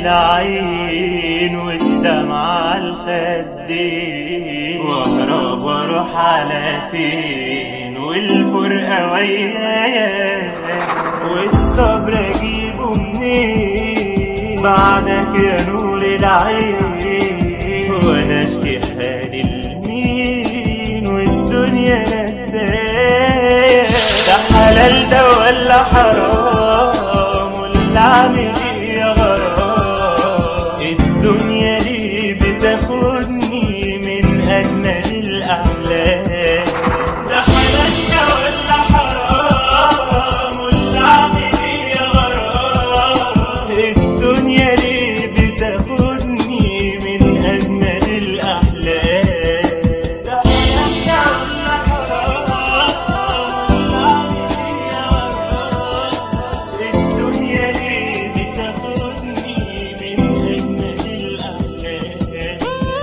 العين والدمع على الخدين واهرب واروح على فين والفرقة ويايا والصبر اجيبه منين بعدك يا نور العين وانا اشكي حالي لمين والدنيا نسايا ده حلال ده ولا حرام ولا عامل ايه يا غرام الدنيا ليه بتاخدني من اجمل الاحلام ده حلال ده ولا حرام ولا عامل ايه يا غرام الدنيا ليه بتاخدني من اجمل الاحلام ده حلال ده ولا حرام ولا عامل ايه يا غرام الدنيا ليه بتاخدني من اجمل الاحلام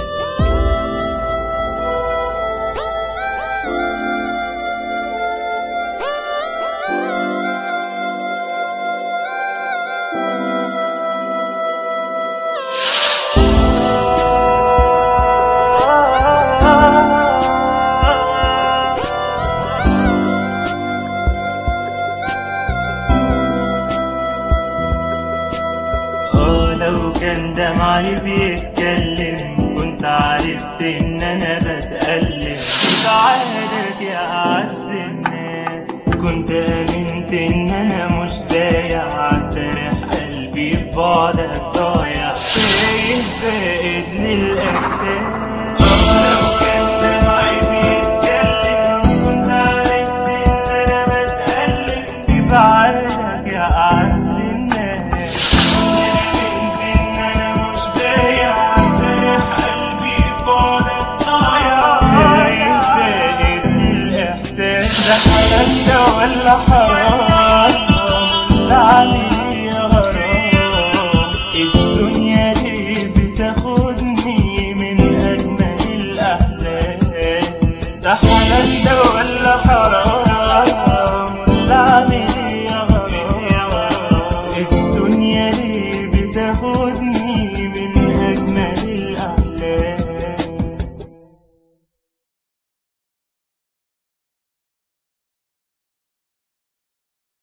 اه لو كان دمعي بيتكلم كنت عرفت ان انا بتألم سعادك يا اعز الناس كنت امنت ان انا مش بايع سارح قلبي ببعدك ضايع